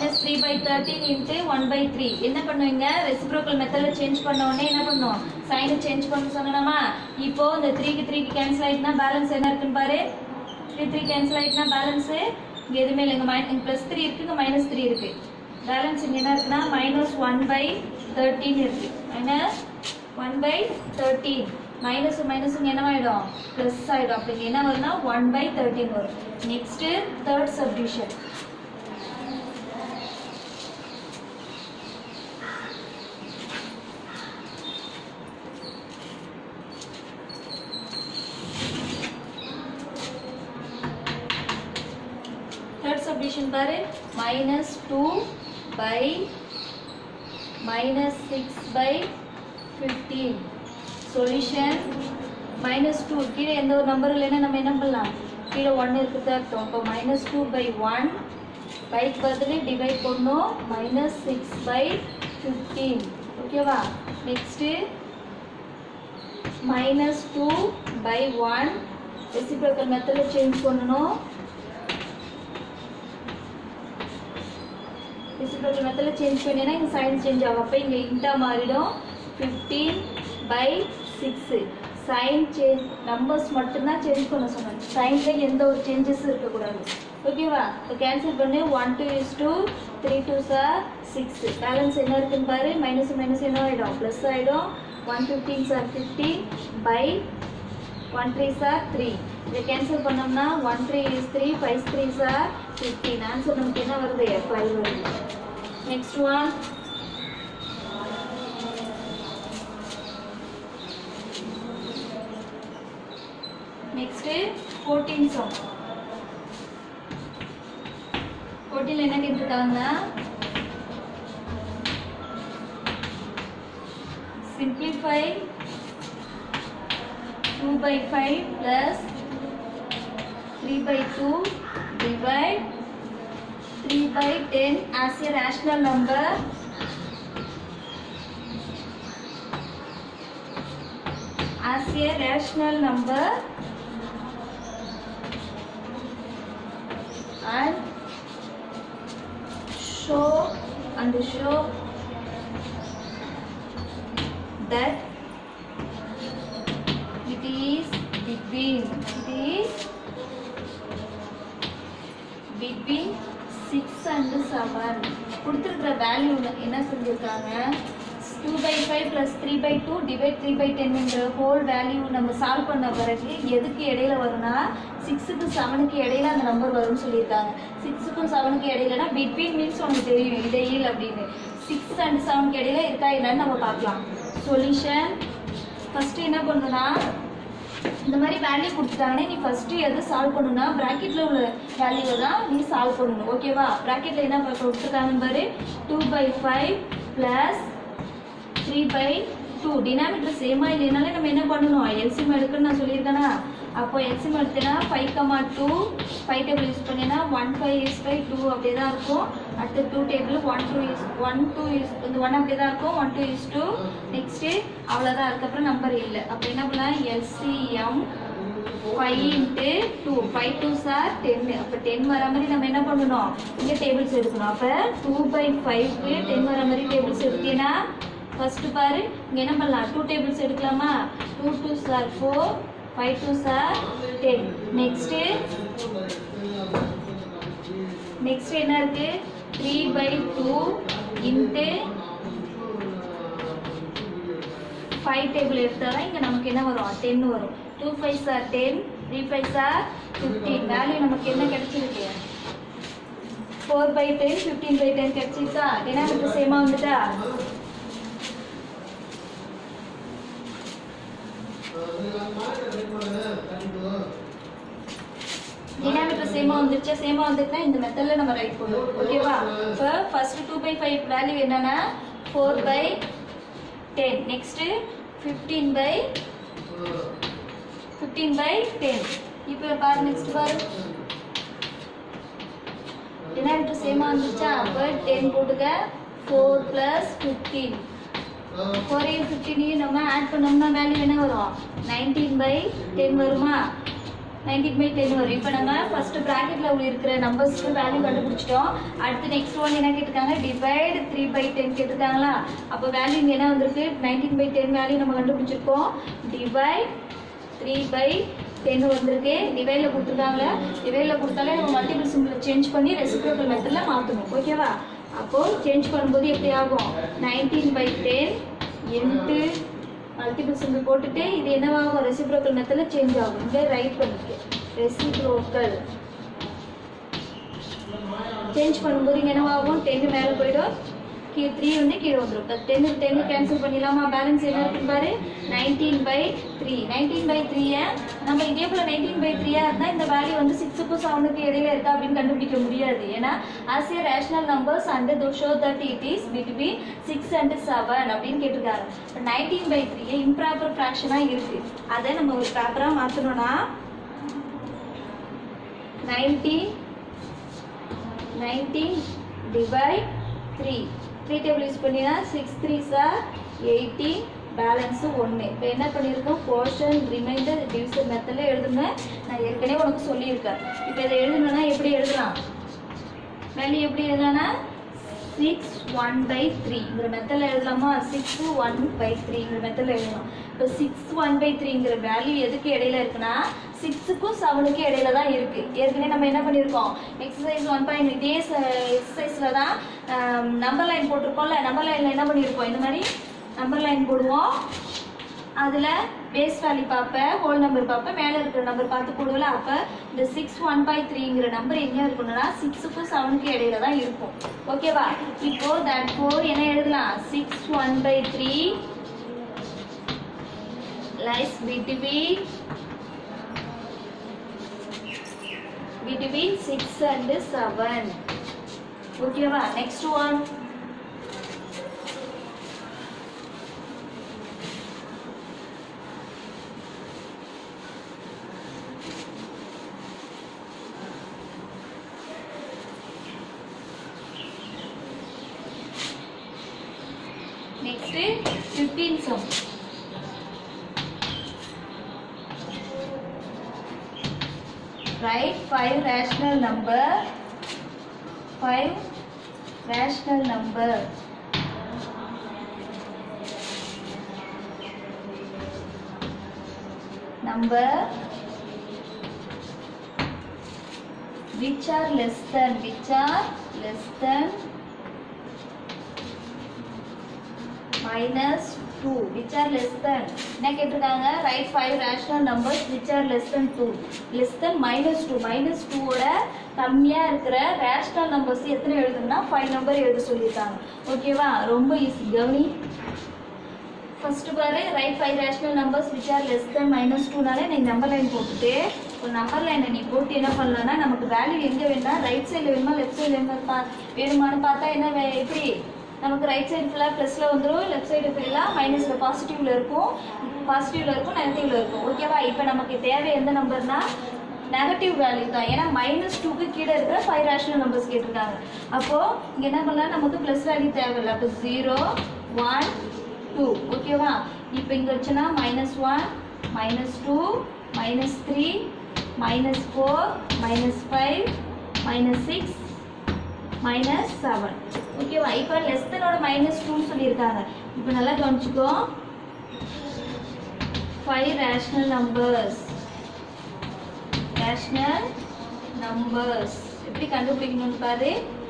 minus three by thirteen into one by three என்ன பண்ணுவீங்க reciprocal மெத்தடில் சேஞ்ச் பண்ண உடனே என்ன பண்ணும் சைனை சேஞ்ச் பண்ண சொன்னோமா இப்போ இந்த த்ரீக்கு த்ரீக்கு கேன்சல் ஆயிட்டுனா பேலன்ஸ் என்ன இருக்குன்னு பாரு த்ரீ த்ரீ கேன்சல் ஆயிட்டுனா பேலன்ஸு இங்கே எதுவுமே இல்லை இங்கே மை இங்கே ப்ளஸ் த்ரீ இருக்குது இங்கே மைனஸ் த்ரீ இருக்குது பேலன்ஸ் இங்கே என்ன இருக்குன்னா மைனஸ் ஒன் பை தேர்ட்டின் இருக்குது minus one by thirteen minus minus என்னவாயிடும் ப்ளஸ் ஆகிடும் அப்படி இங்க என்ன வரும்னா ஒன் பை தேர்ட்டின் வரும் next third subdivision third subdivision பாரு minus two by minus six by fifteen solution minus two கீழே எந்த ஒரு நம்பர் இல்லைன்னா நம்ம என்ன பண்ணலாம் கீழே ஒன் இருக்குது அர்த்தம் இப்போ மைனஸ் டூ பை ஒன் பைக் பதில் டிவைட் பண்ணோம் மைனஸ் சிக்ஸ் பை ஃபிஃப்டீன் ஓகேவா next minus two by one reciprocal மெத்தடில் சேஞ்ச் பண்ணணும் ரெசிப்ரோக்கல் மெத்தடில் சேஞ்ச் பண்ணினா இங்கே சைன் சேஞ்ச் ஆகும் அப்போ இங்கே இன்ட்டாக மாறிடும் fifteen by six sign change numbers மட்டும்தான் சேஞ்ச் பண்ண சொன்னேன் சைனில் எந்த ஒரு சேஞ்சஸும் இருக்கக்கூடாது ஓகேவா இப்போ கேன்சல் பண்ணி one two is two three two are six balance என்ன இருக்குன்னு பாரு மைனஸ் மைனஸ் என்ன ஆகிடும் ப்ளஸ் ஆகிடும் one fifteen are fifteen by one three are three இதை கேன்சல் பண்ணோம்னா one three is three five three are fifteen answer நமக்கு என்ன வருது ஃபைவ் வருது next one next fourteen sum ஃபோர்டீனில் என்ன கேட்டிருக்காங்கன்னா simplify 2 by 5 plus 3 by 2 divide 3 by 10 as a rational number as a rational number and show and show that it is between it is between 6 and 7 கொடுத்துருக்குற value என்ன செஞ்சுருக்காங்க two by five plus three by two divide three by டென்னுங்கிற whole value நம்ம solve பண்ண பிறகு எதுக்கு இடையில வரும்னா சிக்ஸுக்கு செவனுக்கு இடையில அந்த நம்பர் வரும்னு சொல்லியிருக்காங்க சிக்ஸுக்கும் செவனுக்கு இடையிலனா பிட்வீன் மீன்ஸ் உனக்கு தெரியும் இடையில் அப்படின்னு சிக்ஸ் அண்ட் செவனுக்கு இடையில இருக்கா என்னன்னு நம்ம பார்க்கலாம் சொல்யூஷன் ஃபஸ்ட்டு என்ன பண்ணுன்னா இந்த மாதிரி வேல்யூ கொடுத்துட்டாங்கன்னா நீ ஃபஸ்ட்டு எது சால்வ் பண்ணணும்னா ப்ராக்கெட்டில் உள்ள வேல்யூவை தான் நீ சால்வ் பண்ணணும் ஓகேவா ப்ராக்கெட்டில் என்ன ப- கொடுத்துருக்காங்க பாரு two by five plus three by two denominator சேமா இல்லைனாலே நம்ம என்ன பண்ணணும் எல்சிஎம் எடுக்கணும்னு நான் சொல்லியிருக்கேனா அப்போ எல்சிஎம் எடுத்தேன்னா five comma two five table use பண்ணினா one five is by two அப்படியே தான் இருக்கும் அடுத்து two table one two is one two is இந்த ஒன் அப்படியே தான் இருக்கும் one two is two next அவ்வளோதான் அதுக்கப்புறம் நம்பர் இல்லை அப்போ என்ன பண்ணலாம் LCM five into two five two are டென்னு அப்போ டென் வர மாதிரி நம்ம என்ன பண்ணணும் இங்கே டேபிள்ஸ் எடுக்கணும் அப்போ டூ பை ஃபைவ்க்கு டென் வர மாதிரி டேபிள்ஸ் எடுத்தீங்கன்னா ஃபர்ஸ்ட் பாரு இங்கே என்ன பண்ணலாம் டூ டேபிள்ஸ் எடுக்கலாமா two two are four five two are ten next next என்ன இருக்கு three by two into five table எடுத்தால் தான் இங்கே நமக்கு என்ன வரும் டென் வரும் two five are ten three five are fifteen value நமக்கு என்ன கிடைச்சிருக்கு four by ten fifteen by ten கிடைச்சிருக்கா ஏன்னா நமக்கு சேமாக வந்துட்டா டினாமினேட்டர் சேமா வந்துருச்சா சேமா வந்துட்டுனா இந்த மெத்தடில் நம்ம ரைட் பண்ணுவோம் ஓகேவா இப்போ first two by five value என்னன்னா four by ten next fifteen by fifteen by ten இப்போ பாரு நெக்ஸ்ட் பாரு டினாமினேட்டர் சேமா வந்துருச்சா அப்போ டென் போட்டுக்க ஃபோர் ப்ளஸ் ஃபிஃப்டீன் ஃபோரையும் ஃபிஃப்டீனையும் நம்ம ஆட் பண்ணோம்னா வேல்யூ என்ன வரும் நைன்டீன் பை டென் வருமா நைன்டீன் பை டென் வரும் இப்போ நாங்கள் ஃபர்ஸ்ட் ப்ராக்கெட்டில் உள்ள இருக்கிற நம்பர்ஸ்க்கு வேல்யூ கண்டுபிடிச்சிட்டோம் அடுத்து நெக்ஸ்ட் ஒன் என்ன கேட்டிருக்காங்க டிவைட் த்ரீ பை டென் கேட்டிருக்காங்களா அப்போ வேல்யூ இங்கே என்ன வந்திருக்கு நைன்டீன் பை டென் வேல்யூ நம்ம கண்டுபிடிச்சிருக்கோம் டிவைட் த்ரீ பை டென் வந்திருக்கு டிவைடில் கொடுத்துருக்காங்க டிவைடில் கொடுத்தாலே நம்ம மல்டிபிள் சிம்பிளை சேஞ்ச் பண்ணி ரெசிப்ரோக்கல் மெத்தடில் மாற்றணும் ஓகேவா அப்போது சேஞ்ச் பண்ணும்போது எப்படி ஆகும் nineteen by ten into multiple simple போட்டுட்டு இது என்னவாகும் ரெசிப்ரோக்கல் மெத்தடில் சேஞ்ச் ஆகும் இங்கே ரைட் பண்ணிக்க ரெசிப்ரோக்கல் சேஞ்ச் பண்ணும்போது இங்கே என்னவாகும் டென்னு மேலே போயிடும் கீழே த்ரீ வந்து கீழே வந்துடும் இப்போ டென்னு டென்னு கேன்சல் பண்ணிடலாமா பேலன்ஸ் என்ன இருக்குன்னு பாரு nineteen by three nineteen by த்ரீயை நம்ம இதே போல் நைன்டீன் பை த்ரீயாக இருந்தால் இந்த வேல்யூ வந்து சிக்ஸுக்கும் செவனுக்கு இடையில இருக்கா அப்படின்னு கண்டுபிடிக்க முடியாது ஏன்னா as a rational numbers and though show that it is between six and seven அப்படின்னு கேட்டிருக்காங்க இப்போ நைன்டீன் பை த்ரீ இம்ப்ராப்பர் ஃப்ராக்ஷனாக இருக்கு அதை நம்ம ஒரு ப்ராப்பராக மாற்றணும்னா nineteen nineteen divide three three table use பண்ணினா six three are eighteen balance ஒன்று இப்போ என்ன பண்ணியிருக்கோம் போர்ஷன் ரிமைண்டர் டிவிசன் மெத்தடில் எழுதுங்க நான் ஏற்கனவே உனக்கு சொல்லியிருக்கேன் இப்போ இதை எழுதணும்னா எப்படி எழுதலாம் வேல்யூ எப்படி எழுதலாம்னா சிக்ஸ் ஒன் பை த்ரீங்கிற மெத்தடில் எழுதலாமா சிக்ஸ் ஒன் பை த்ரீங்கிற மெத்தடில் எழுதலாம் இப்போ சிக்ஸ் ஒன் பை த்ரீங்கிற வேல்யூ எதுக்கு இடையில இருக்குன்னா சிக்ஸுக்கும் செவனுக்கும் இடையில தான் இருக்கு ஏற்கனவே நம்ம என்ன பண்ணியிருக்கோம் எக்ஸசைஸ் ஒன் பாயிண்ட் இதே எக்ஸசைஸில் தான் நம்பர் லைன் போட்டிருக்கோம்ல நம்பர் லைனில் என்ன பண்ணியிருக்கோம் இந்த மாதிரி நம்பர் லைன் போடுவோம் அதில் பேஸ் வேல்யூ பார்ப்பேன் ஹோல் நம்பர் பார்ப்பேன் மேலே இருக்கிற நம்பர் பார்த்து போடுவல அப்போ இந்த சிக்ஸ் ஒன் பை த்ரீங்கிற நம்பர் எங்கே இருக்கணும்னா சிக்ஸுக்கும் செவனுக்கும் இடையில தான் இருக்கும் ஓகேவா இப்போ தட் ஃபோர் என்ன எழுதலாம் six one by three lies between between 6 and 7 ஓகேவா next one next 15 sum write five rational number five rational number number which are less than which are less than minus 2 which are less than என்ன கேட்டிருக்காங்க write five rational numbers which are less than 2 less than minus 2 minus 2 ஓட கம்மியா இருக்கிற rational numbers எத்தனை எழுதணும்னா five number எழுத சொல்லியிருக்காங்க ஓகேவா ரொம்ப ஈஸி கவனி ஃபர்ஸ்ட் பாரு write five rational numbers which are less than minus டூனால நீ நம்பர் லைன் போட்டுட்டு ஒரு நம்பர் லைனை நீ போட்டு என்ன பண்ணலாம்னா நமக்கு வேல்யூ எங்கே வேணும்னா ரைட் சைடில் வேணுமா லெஃப்ட் சைடில் வேணுமா பா வேணுமான்னு பார்த்தா என்ன வே- எப்படி நமக்கு ரைட் சைடு ஃபுல்லாக ப்ளஸில் வந்துடும் லெஃப்ட் சைடு ஃபுல்லாக மைனஸில் பாசிட்டிவில் இருக்கும் பாசிட்டிவில் இருக்கும் நெகட்டிவில் இருக்கும் ஓகேவா இப்போ நமக்கு தேவை எந்த நம்பர்னா நெகட்டிவ் வேல்யூ தான் ஏன்னா மைனஸ் டூக்கு கீழே இருக்கிற ஃபைவ் ரேஷனல் நம்பர்ஸ் கேட்டிருக்காங்க அப்போது இங்கே என்ன பண்ணலாம் நமக்கு ப்ளஸ் வேல்யூ தேவையில்லை அப்போ ஜீரோ ஒன் டூ ஓகேவா இப்போ இங்கே வச்சுன்னா minus one minus two minus three minus four minus five minus six minus seven ஓகேவா இப்போ லெஸ் தெனோட மைனஸ் டூன்னு சொல்லியிருக்காங்க இப்போ நல்லா கவனிச்சுக்கோ five rational numbers rational numbers எப்படி கண்டுபிடிக்கணும்னு பாரு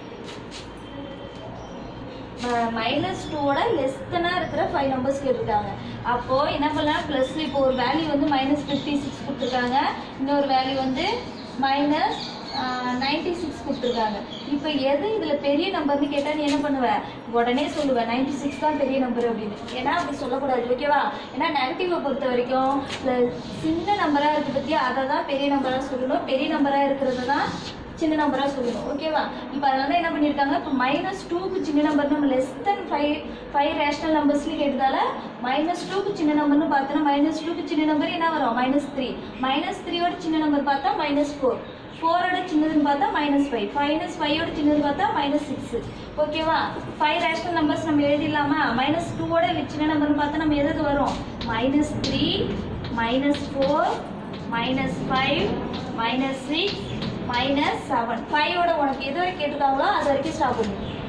மைனஸ் டூவோட லெஸ் தெனாக இருக்கிற ஃபைவ் நம்பர்ஸ் கேட்டிருக்காங்க அப்போது என்ன பண்ணலாம் ப்ளஸ் இப்போ ஒரு வேல்யூ வந்து மைனஸ் ஃபிஃப்டி சிக்ஸ் கொடுத்துருக்காங்க இன்னொரு வேல்யூ வந்து மைனஸ் நைன்டி சிக்ஸ் கொடுத்துருக்காங்க இப்போ எது இதில் பெரிய நம்பர்னு கேட்டால் நீ என்ன பண்ணுவ உடனே சொல்லுவேன் நைன்டி சிக்ஸ் தான் பெரிய நம்பர் அப்படின்னு ஏன்னா அப்படி சொல்லக்கூடாது ஓகேவா ஏன்னா நெகட்டிவை பொறுத்த வரைக்கும் இந்த சின்ன நம்பராக இருக்குது பற்றியா அதை தான் பெரிய நம்பராக சொல்லணும் பெரிய நம்பராக இருக்கிறது தான் சின்ன நம்பராக சொல்லணும் ஓகேவா இப்போ அதனால தான் என்ன பண்ணியிருக்காங்க இப்போ மைனஸ் டூக்கு சின்ன நம்பர் நம்ம less than five five rational நம்பர்ஸ்லேயும் கேட்டதால மைனஸ் டூக்கு சின்ன நம்பர்னு பார்த்தோன்னா மைனஸ் டூக்கு சின்ன நம்பர் என்ன வரும் மைனஸ் த்ரீ மைனஸ் த்ரீயோட சின்ன நம்பர் பார்த்தா மைனஸ் ஃபோர் ஃபோரோட சின்னதுன்னு பார்த்தா மைனஸ் ஃபைவ் மைனஸ் ஃபைவோட சின்னது பார்த்தா மைனஸ் சிக்ஸ் ஓகேவா ஃபைவ் ரேஷனல் நம்பர்ஸ் நம்ம எழுதிடலாமா மைனஸ் டூவோட சின்ன நம்பர்னு பார்த்தா நம்ம எதுக்கு வரும் minus three minus four minus five minus six minus seven ஃபைவோட உனக்கு எது வரைக்கும் கேட்டிருக்காங்களோ அது வரைக்கும் ஸ்டாப் பண்ணு